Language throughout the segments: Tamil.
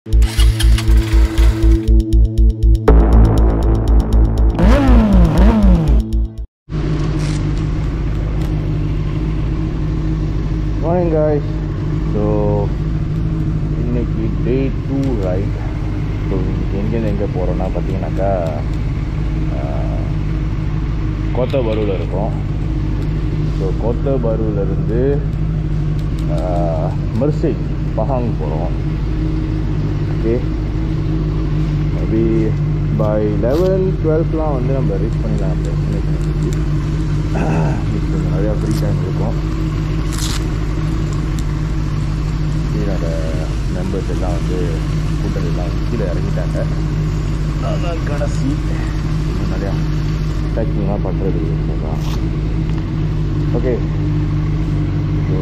மார்னிங் காய்ஸ் ஸோ இன்னைக்கு டே டூ ரைட் ஸோ இன்னைக்கு எங்கேருந்து எங்கே போகிறோன்னா பார்த்தீங்கன்னாக்கா கோத்தபருவில் இருக்கோம் ஸோ கோத்தபருவிலேருந்து மெர்சேஜ் பஹாங் போகிறோம் ஓகே மேபி பை லெவன் டுவெல்த்லாம் வந்து நம்ம ரீச் பண்ணிடலாம் டெஸ்டினேஷன் இப்போ நிறையா ஃப்ரீ டைம் இருக்கும் என்னோட மெம்பர்ஸ் எல்லாம் வந்து கூட்டம் எல்லாம் கீழே இறங்கிட்டாங்க அதான் கடைசி இன்னும் நிறையா பேக்கிங்லாம் பண்ணுறது தான் ஓகே ஸோ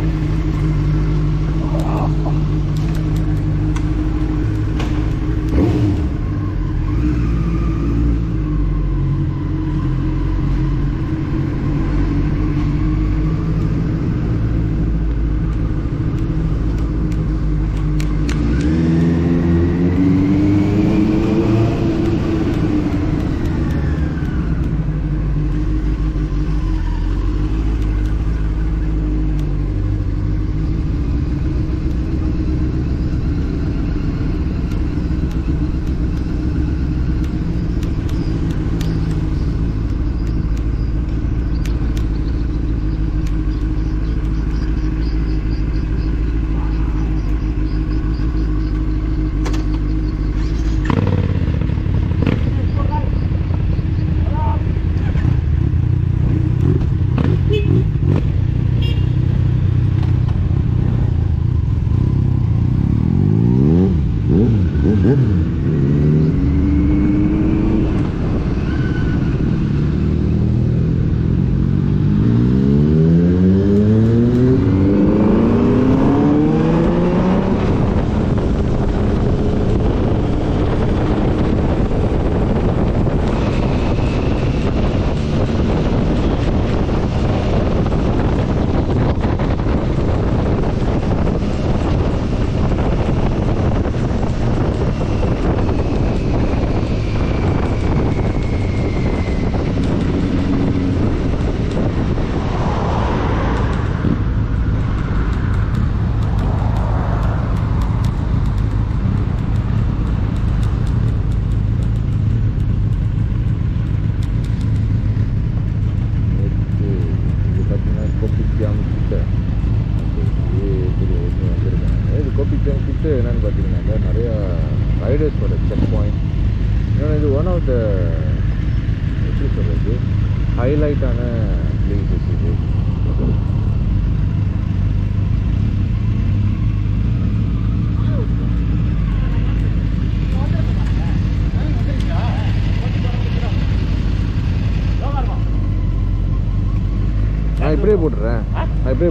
நேற்று இது பார்த்தீங்கன்னா கோபிச்சாம் கிட்ட வந்திருக்காங்க இது கோபிச்சாம் கிட்ட என்னன்னு பார்த்தீங்கன்னாக்கா நிறையா ரைடர்ஸோட செக் பாயிண்ட் இன்னொன்று இது ஒன் ஆஃப் த எப்படி சொல்கிறது ஹைலைட்டான பிளேசஸ் இது நான் இப்படியே போட்டுறேன் நான் இப்படியே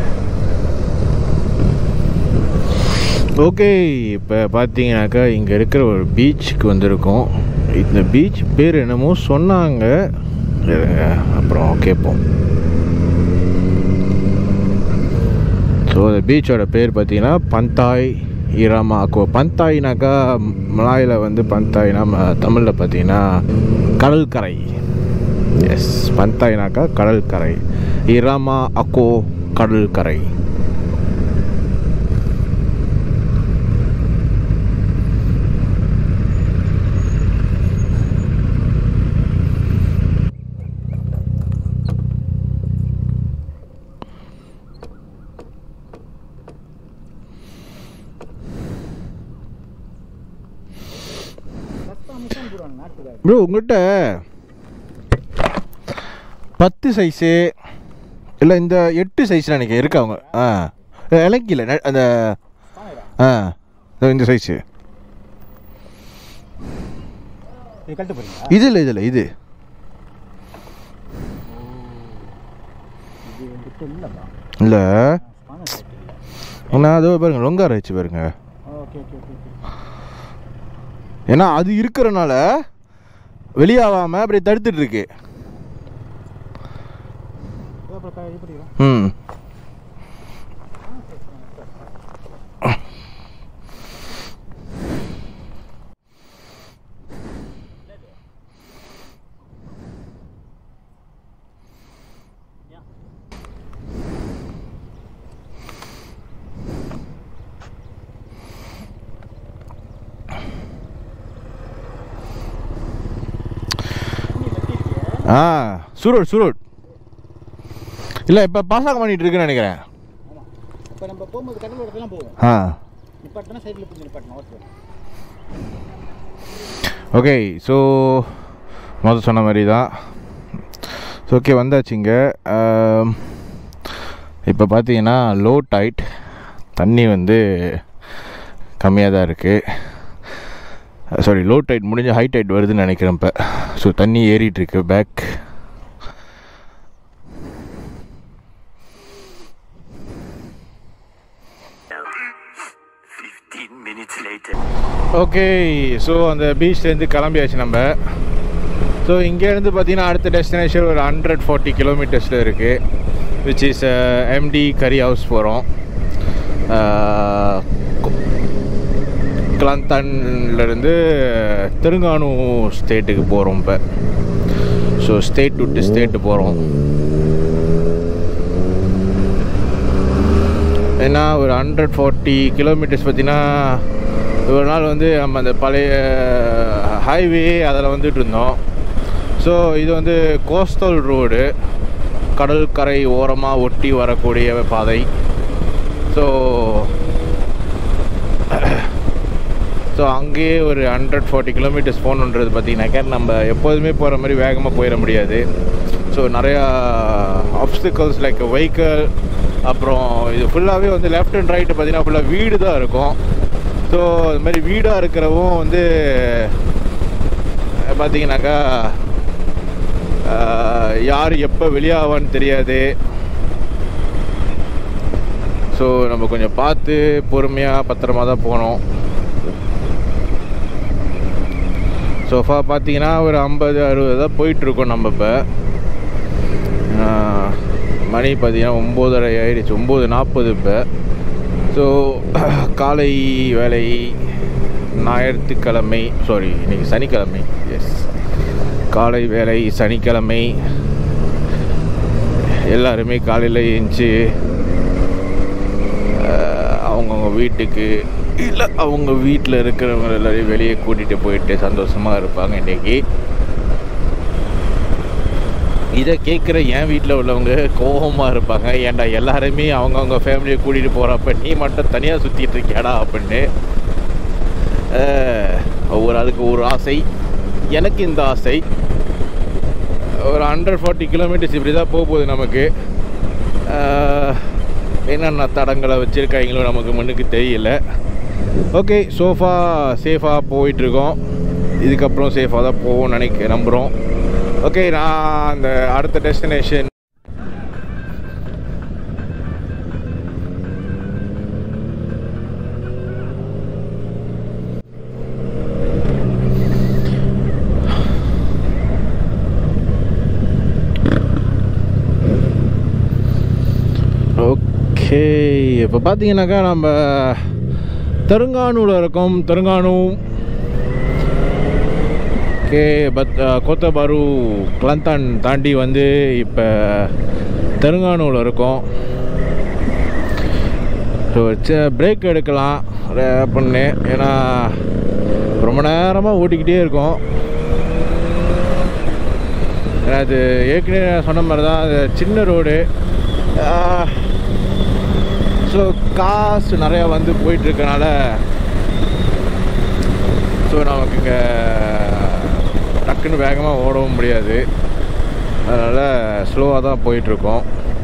ஓகே இப்போ பார்த்தீங்கன்னாக்கா இங்கே இருக்கிற ஒரு பீச்சுக்கு வந்திருக்கோம் இந்த பீச் பேர் என்னமோ சொன்னாங்க இருங்க, அப்புறம் கேட்போம் ஸோ இந்த பீச்சோட பேர் பார்த்தீங்கன்னா பந்தாய் இராமா அக்கோ பந்தாய்னாக்கா மலாயில் வந்து பந்தாய்னா தமிழில் பார்த்தீங்கன்னா கடற்கரை எஸ் பந்தாய்னாக்கா கடற்கரை இராமா அக்கோ கடற்கரை ப்ரோ உங்கள்கிட்ட பத்து சைஸு இல்லை இந்த எட்டு சைஸ் நினைக்கிறேன் இருக்கா அவங்க ஆ இலக்கியில் அந்த ஆ இதோ இந்த சைஸு இது கழட்ட போறீங்களா இது இல்லை இது இல்லை இது இது என்கிட்ட இல்லைப்பா இல்லை ஸ்பானர் செட் இல்லை நான் அதோ பாருங்க லொங்கார வச்சு பாருங்க ஓகே ஓகே ஓகே ஓகே ஏன்னா அது இருக்கிறனால வெளியாகாமல் அப்படியே தடுத்துட்டு இருக்கு இது அப்புறம் க- இது பண்ணிக்கிறோம் ம் ஆ சூரோட் சூரோட் இல்லை இப்போ பாஸ் ஆக பண்ணிட்டு இருக்குன்னு நினைக்கிறேன் ஆமாம் இப்போ நம்ம போகும்போது கடலோட இடத்துலாம் போவோம் ஆ நிப்பாட்டினா சைடில் போய் நிப்பாட்டணும் ஓகே ஓகே ஸோ முதல் சொன்ன மாதிரி தான் ஸோ ஓகே வந்தாச்சுங்க இப்போ பார்த்தீங்கன்னா லோ டைட் தண்ணி வந்து கம்மியாக தான் இருக்குது சாரி லோ டைட் முடிஞ்ச ஹை டைட் வருதுன்னு நினைக்கிறேன் இப்போ ஸோ தண்ணி ஏறிட்டு இருக்கு back Fifteen minutes later. Okay so அந்த பீச்லேருந்து கிளம்பியாச்சு நம்ம ஸோ இங்கேருந்து பார்த்தீங்கன்னா அடுத்த டெஸ்டினேஷன் ஒரு ஹண்ட்ரட் ஃபார்ட்டி கிலோமீட்டர்ஸில் இருக்குது which is MT curry house போகிறோம் கிளாந்தான்லேருந்து தெலுங்கானு ஸ்டேட்டுக்கு போகிறோம் இப்போ ஸோ ஸ்டேட் விட்டு ஸ்டேட்டு போகிறோம் ஏன்னா ஒரு ஹண்ட்ரட் ஃபார்ட்டி கிலோமீட்டர்ஸ் பார்த்தீங்கன்னா ஒரு நாள் வந்து நம்ம அந்த பழைய ஹைவே அதில் வந்துட்டு இருந்தோம் ஸோ இது வந்து கோஸ்டல் ரோடு கடற்கரை ஓரமாக ஒட்டி வரக்கூடிய பாதை ஸோ ஸோ அங்கேயே ஒரு ஹண்ட்ரட் ஃபார்ட்டி கிலோமீட்டர்ஸ் போகணுன்றது பார்த்தீங்கன்னாக்கா நம்ம எப்போதுமே போகிற மாதிரி வேகமாக போயிட முடியாது ஸோ நிறையா ஆப்ஸ்டிக்கல்ஸ் லைக் வெஹிக்கிள் அப்புறம் இது ஃபுல்லாகவே வந்து லெஃப்ட் அண்ட் ரைட்டு பார்த்தீங்கன்னா ஃபுல்லாக வீடு தான் இருக்கும் ஸோ இது மாதிரி வீடாக இருக்கிறவும் வந்து பார்த்தீங்கன்னாக்கா ஆஹ், யார் எப்போ வெளியாவான்னு தெரியாது ஸோ நம்ம கொஞ்சம் பார்த்து பொறுமையாக பத்திரமா தான் போகணும் சோஃபா பார்த்தீங்கன்னா ஒரு ஐம்பது அறுபது தான் போயிட்டுருக்கோம் நம்ம இப்போ மணி பார்த்தீங்கன்னா ஒம்போதரை ஆயிடுச்சு ஒம்பது நாற்பது இப்போ ஸோ காலை வேலை ஞாயிற்றுக்கிழமை சாரி இன்னைக்கு சனிக்கிழமை எஸ் காலை வேலை சனிக்கிழமை எல்லாருமே காலையில் எழுந்துச்சி அவங்கவுங்க வீட்டுக்கு இல்லை அவங்க வீட்டில் இருக்கிறவங்க எல்லாரையும் வெளியே கூட்டிகிட்டு போயிட்டு சந்தோஷமாக இருப்பாங்க இன்றைக்கி இதை கேட்குற என் வீட்டில் உள்ளவங்க கோபமாக இருப்பாங்க ஏன்டா எல்லாருமே அவங்கவுங்க ஃபேமிலியை கூட்டிகிட்டு போகிறப்ப நீ மட்டும் தனியாக சுற்றிட்டு இருக்கியாடா அப்படின்னு அஹ், ஒவ்வொரு ஆளுக்கு ஒரு ஆசை எனக்கு இந்த ஆசை ஒரு ஹண்ட்ரட் ஃபார்ட்டி கிலோமீட்டர்ஸ் இப்படி தான் போக போகுது நமக்கு அஹ், என்னென்ன தடங்களை வச்சுருக்காங்களோ நமக்கு முன்னுக்கு தெரியல ஓகே சோஃபா சேஃபாக போயிட்டுருக்கோம் இதுக்கப்புறம் சேஃபாக தான் போவோம்னு நினைக்க நம்புகிறோம் ஓகே நான் அந்த அடுத்த டெஸ்டினேஷன் ஓகே இப்போ பார்த்தீங்கன்னாக்கா நம்ம தெலுங்கானூவில் இருக்கோம் தெலுங்கானு ஓகே பட் கோத்தபாரு கிளந்தான் தாண்டி வந்து இப்போ தெலுங்கானூவில் இருக்கோம் ஸோ பிரேக் எடுக்கலாம் பண்ணு ஏன்னா ரொம்ப நேரமாக ஓட்டிக்கிட்டே இருக்கோம் ஏன்னா அது ஏற்கனவே நான் சொன்ன மாதிரி தான் அது சின்ன ரோடு ஸோ காசு நிறையா வந்து போயிட்டுருக்கனால ஸோ நமக்கு இங்கே டக்குன்னு வேகமாக ஓடவும் முடியாது அதனால் ஸ்லோவாக தான் போயிட்டுருக்கோம்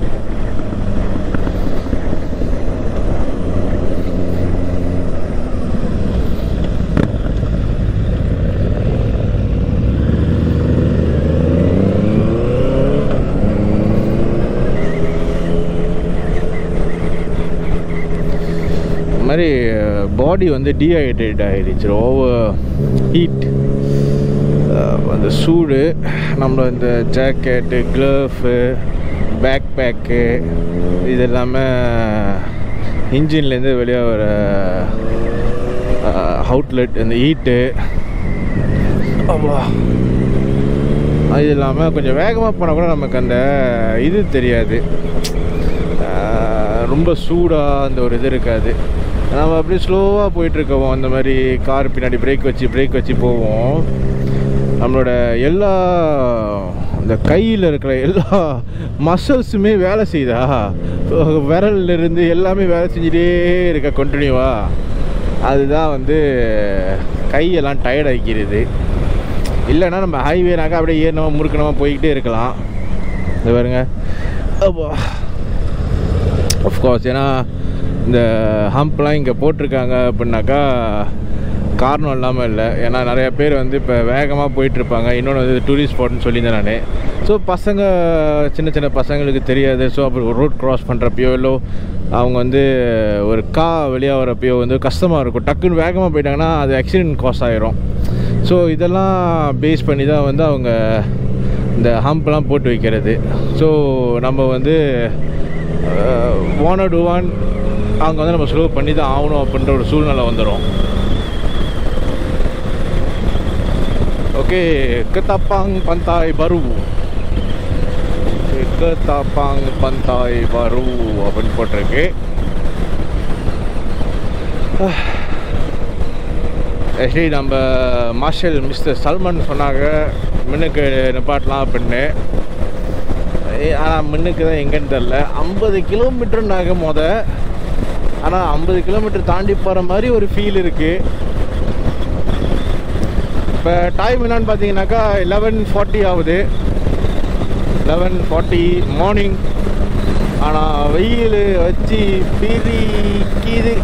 இந்த மாதிரி பாடி வந்து டீஹைட்ரேட் ஆகிடுச்சு ஓவர் ஹீட் அந்த சூடு நம்ம இந்த ஜாக்கெட்டு க்ளவ்ஸு பேக் பேக்கு இது எல்லாமே இன்ஜின்லேருந்து வெளியே வர அவுட்லெட் இந்த ஹீட்டு அது இல்லாமல் கொஞ்சம் வேகமாக போனால் கூட நமக்கு அந்த இது தெரியாது ஆஹ் ரொம்ப சூடாக அந்த ஒரு இது இருக்காது நம்ம அப்படியே ஸ்லோவாக போயிட்டுருக்கோம் அந்த மாதிரி கார் பின்னாடி பிரேக் வச்சு பிரேக் வச்சு போவோம் நம்மளோட எல்லா இந்த கையில் இருக்கிற எல்லா மசில்ஸுமே வேலை செய்யுதா விரல்ல இருந்து எல்லாமே வேலை செஞ்சுட்டே இருக்க கண்டினியூவா அதுதான் வந்து கையெல்லாம் டயர்ட் ஆகிக்கிறது இல்லைன்னா நம்ம ஹைவேனாக்கா அப்படியே ஏறினமா முறுக்கணமா போய்கிட்டே இருக்கலாம் இது பாருங்க அப்பா அஃப்கோர்ஸ் ஏன்னா இந்த ஹம்ப்லாம் இங்கே போட்டிருக்காங்க அப்படின்னாக்கா காரணம் இல்லாமல் இல்லை ஏன்னா நிறைய பேர் வந்து இப்போ வேகமாக போயிட்டுருப்பாங்க இன்னொன்று வந்து டூரிஸ்ட் ஸ்பாட்னு சொல்லியிருந்தேன் நான் ஸோ பசங்க சின்ன சின்ன பசங்களுக்கு தெரியாது ஸோ அப்புறம் ரோட் க்ராஸ் பண்ணுறப்பயோ இல்லை அவங்க வந்து ஒரு கா வெளியாக வரப்பயோ வந்து கஷ்டமாக இருக்கும் டக்குன்னு வேகமாக போயிட்டாங்கன்னா அது ஆக்சிடென்ட் காஸ் ஆயிரும் ஸோ இதெல்லாம் பேஸ் பண்ணி தான் வந்து அவங்க இந்த ஹம்ப்லாம் போட்டு வைக்கிறது ஸோ நம்ம வந்து ஒன் டு ஒன் அவங்க வந்து நம்ம ஸ்லோ பண்ணி தான் ஆகணும் அப்படின்ற ஒரு சூழ்நிலை வந்துடும் okay ketapang pantai baru Okay, ketapang pantai baru அப்படின்னு போட்டிருக்கு ஆக்சுவலி நம்ம மார்ஷல் மிஸ்டர் சல்மான் சொன்னாங்க மின்னுக்கு நிப்பாட்டலாம் அப்படின்னு ஆனால் மின்னுக்கு தான் எங்கன்னு தெரில ஐம்பது கிலோமீட்டர்னாக மொத ஆனால் ஐம்பது கிலோமீட்டர் தாண்டி போகிற மாதிரி ஒரு ஃபீல் இருக்குது இப்போ டைம் என்னன்னு பார்த்தீங்கன்னாக்கா லெவன் ஃபார்ட்டி ஆகுது லெவன் ஃபார்ட்டி மார்னிங் ஆனால் வெயில் வச்சு பிரிக்கிது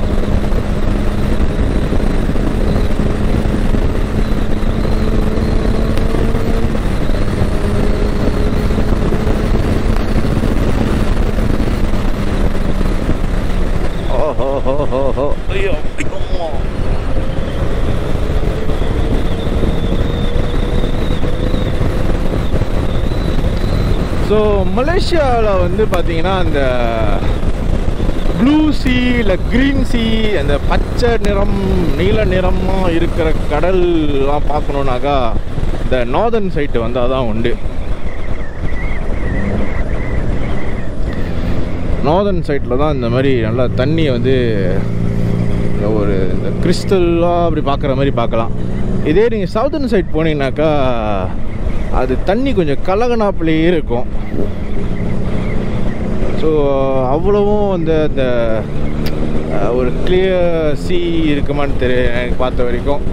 ஓஹோ ஹோ ஹோ ஹோ ஐயோ ஐயோ ஸோ மலேசியாவில் வந்து பார்த்தீங்கன்னா அந்த ப்ளூ சி இல்லை க்ரீன் சி அந்த பச்சை நிறம் நீல நிறமாக இருக்கிற கடல்லாம் பார்க்கணுன்னாக்கா இந்த நார்தர்ன் சைட்டு வந்தால் தான் உண்டு நார்தர்ன் சைட்டில் தான் இந்த மாதிரி நல்லா தண்ணியை வந்து ஒரு இந்த கிறிஸ்டலாக அப்படி பார்க்குற மாதிரி பார்க்கலாம் இதே நீங்கள் சவுதர்ன் சைட் போனீங்கன்னாக்கா அது தண்ணி கொஞ்சம் கலகனாப்புலேயே இருக்கும் ஸோ அவ்வளவும் அந்த அந்த அஹ், ஒரு கிளியர் சி இருக்குமான்னு தெரியும் எனக்கு பார்த்த வரைக்கும்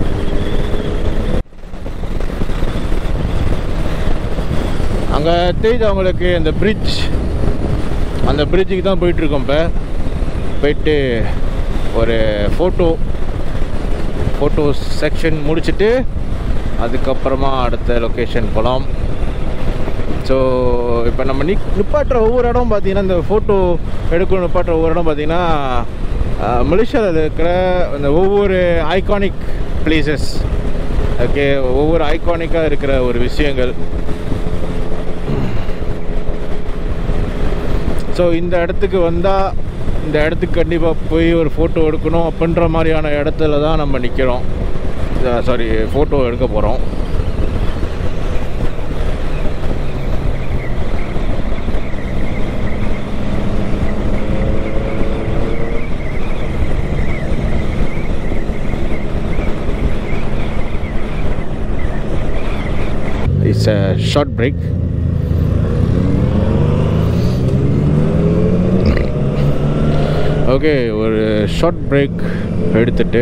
அங்கே தெரியுது அவங்களுக்கு அந்த பிரிட்ஜ் அந்த பிரிட்ஜுக்கு தான் போயிட்டுருக்கோம் இப்போ போயிட்டு ஒரு ஃபோட்டோ ஃபோட்டோ செக்ஷன் முடிச்சுட்டு அதுக்கப்புறமா அடுத்த லொக்கேஷன் போகலாம் ஸோ இப்போ நம்ம நி நிப்பாட்டுற ஒவ்வொரு இடம் பார்த்தீங்கன்னா இந்த ஃபோட்டோ எடுக்கணும் நிப்பாட்டுற ஒவ்வொரு இடம் பார்த்தீங்கன்னா மலேசியாவில் இருக்கிற அந்த ஒவ்வொரு ஐகானிக் பிளேசஸ் ஓகே ஒவ்வொரு ஐகானிக்காக இருக்கிற ஒரு விஷயங்கள் ஸோ இந்த இடத்துக்கு வந்தால் இந்த இடத்துக்கு கண்டிப்பாக போய் ஒரு ஃபோட்டோ எடுக்கணும் அப்படின்ற மாதிரியான இடத்துல தான் நம்ம நிற்கிறோம் சாரி ஃபோட்டோ எடுக்க போகிறோம் it's a short break okay ஒரு ஷார்ட் பிரேக் எடுத்துட்டு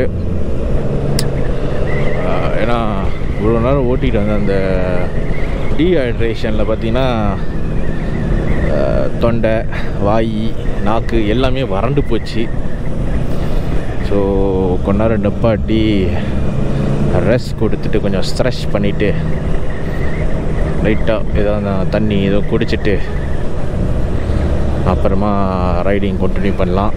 ஆஹ், ஏன்னா இவ்வளோ நேரம் ஓட்டிகிட்டு வந்த அந்த டீஹைட்ரேஷனில் பார்த்தீங்கன்னா ஆஹ், தொண்டை வாய் நாக்கு எல்லாமே வறண்டு போச்சு ஸோ கொஞ்ச நேரம் நிப்பாட்டி ரெஸ்ட் கொடுத்துட்டு கொஞ்சம் ஸ்ட்ரெச் பண்ணிவிட்டு லைட்டாக ஏதாவது தண்ணி ஏதோ குடிச்சிட்டு அப்புறமா ரைடிங் கண்டினியூ பண்ணலாம்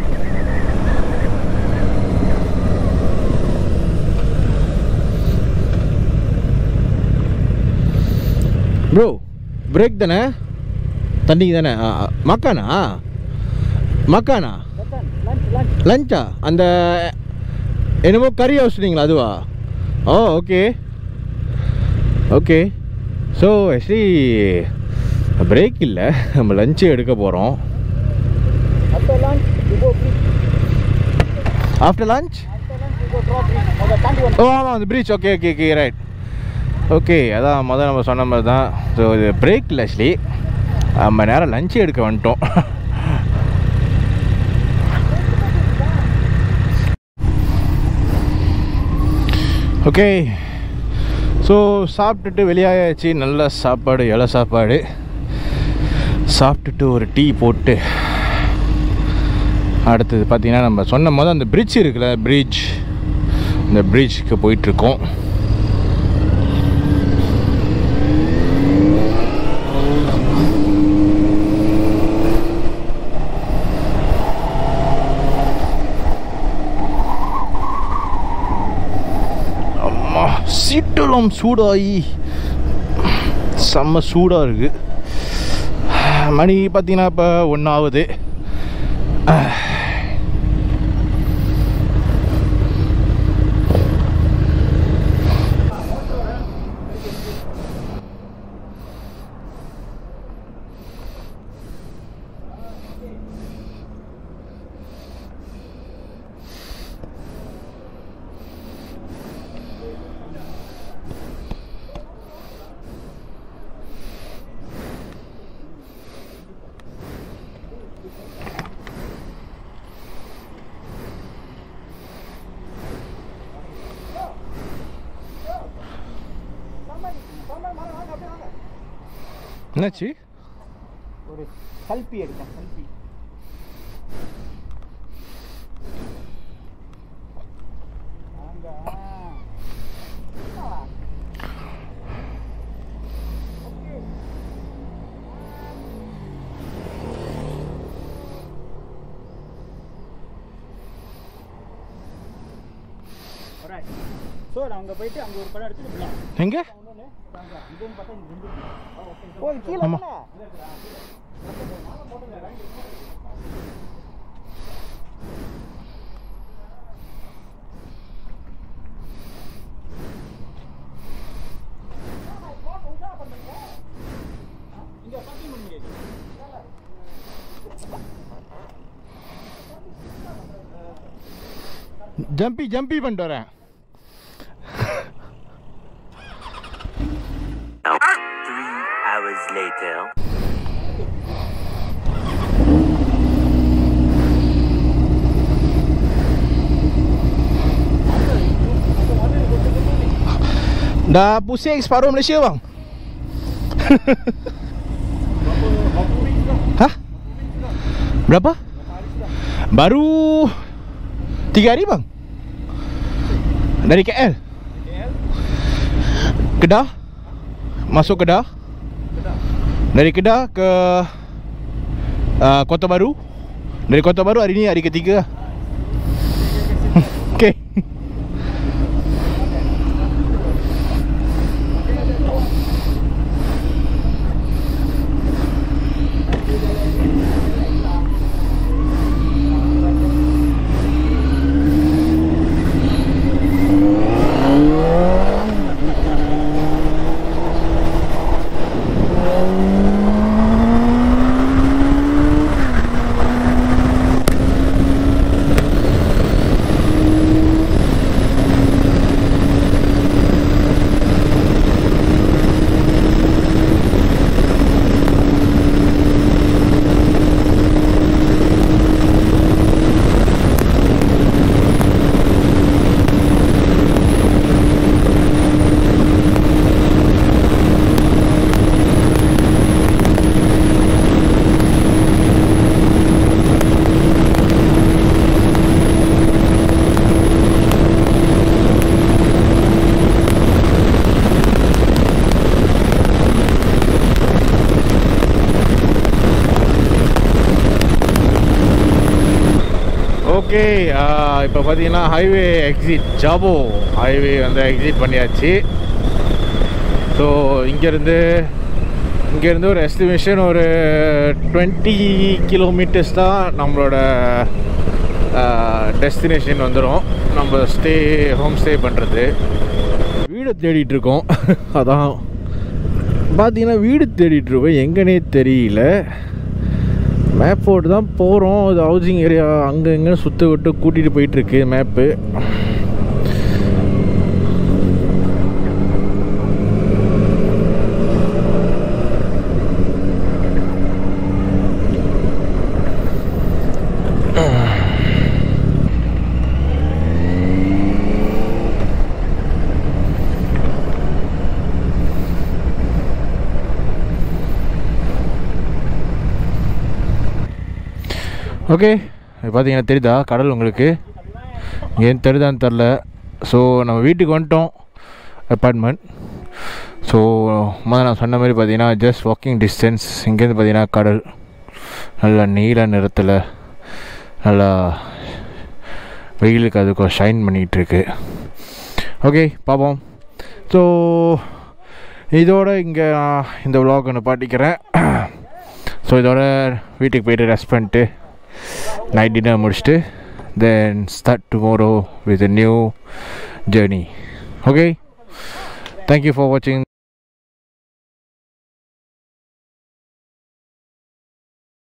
ப்ரோ பிரேக் தானே தண்ணிக்கு தானே ஆ, ஆ. மக்கானா மக்கானா லஞ்ச் லஞ்ச் லஞ்சா அந்த என்னமோ கறி ஹவுஸ்னீங்களா அதுவா oh okay okay so actually break இல்லை நம்ம லஞ்சு எடுக்க போகிறோம் after lunch you go please after lunch after lunch you go drop அதை தாண்டி வந்து ஓ ஆமாம் அந்த beach okay okay okay right okay அதான் முதல்ல நம்ம சொன்ன மாதிரி தான் ஸோ இது பிரேக் இல்லை ஆக்சுவலி நம்ம நேரம் லஞ்ச் எடுக்க வந்துட்டோம் ஓகே ஸோ சாப்பிட்டுட்டு வெளியாயாச்சு நல்ல சாப்பாடு இலை சாப்பாடு சாப்பிட்டுட்டு ஒரு டீ போட்டு அடுத்தது பார்த்தீங்கன்னா நம்ம சொன்ன போது அந்த பிரிட்ஜ் இருக்குல்ல பிரிட்ஜ் இந்த பிரிட்ஜுக்கு போயிட்டுருக்கோம் அம்மா சீட்டெல்லாம் சூடாகி செம்ம சூடாக இருக்குது மணி பார்த்தீங்கன்னா இப்போ ஒன்றாவது என்னாச்சு ஒரு கல்பி எடுத்தேன் கல்பி அங்க ஸோ நான் அங்கே போயிட்டு அங்கே ஒரு படம் எடுத்துட்டு விடலாம் எங்கே இதுன்னு பார்த்தா இந்த ரெண்டு ஓ இது கீழே ஆமா. தானே? இங்க பார்க்கிங் பண்ண முடியாது ஜம்பி ஜம்பி பண்ணிட்டு வரேன் Three hours later. Dah pusing separuh Malaysia bang Hah? Berapa? Baru Tiga hari bang Dari KL Kedah Masuk Kedah Dari Kedah ke uh, Kota Baru Dari Kota Baru hari ni hari ketiga lah Okay okay இப்போ பார்த்தீங்கன்னா ஹைவே எக்ஸிட் ஜாபோ ஹைவே வந்து எக்ஸிட் பண்ணியாச்சு ஸோ இங்கேருந்து இங்கேருந்து ஒரு எஸ்டிமேஷன் ஒரு டுவெண்ட்டி கிலோமீட்டர்ஸ் தான் நம்மளோட டெஸ்டினேஷன் வந்துடும் நம்ம ஸ்டே ஹோம் ஸ்டே பண்ணுறது வீடு தேடிட்டு இருக்கோம் அதான் பார்த்தீங்கன்னா வீடு தேடிட்டு இருக்கோம் எங்கன்னே தெரியல மேப் போட்டு தான் போகிறோம் அது ஹவுசிங் ஏரியா அங்கே இங்கே சுற்ற விட்டு கூட்டிகிட்டு போயிட்டுருக்கு மேப்பு ஓகே இது பார்த்தீங்கன்னா தெரியுதா கடல் உங்களுக்கு ஏன் தெரியுதான்னு தெரில ஸோ நம்ம வீட்டுக்கு வந்துட்டோம் அப்பார்ட்மெண்ட் ஸோ முதல்ல நான் சொன்ன மாதிரி பார்த்தீங்கன்னா ஜஸ்ட் வாக்கிங் டிஸ்டன்ஸ் இங்கேருந்து பார்த்தீங்கன்னா கடல் நல்ல நீல நிறத்தில் நல்லா வெயிலுக்கு அதுக்கும் ஷைன் பண்ணிகிட்ருக்கு ஓகே பார்ப்போம் ஸோ இதோட இங்கே இந்த vlog ஒன்று பாட்டிக்கிறேன் ஸோ இதோட வீட்டுக்கு போயிட்டு ரெஸ்ட் பண்ணிட்டு நைட் டின்னர் முடிச்சுட்டு then start tomorrow with new journey okay thank you for வாட்சிங்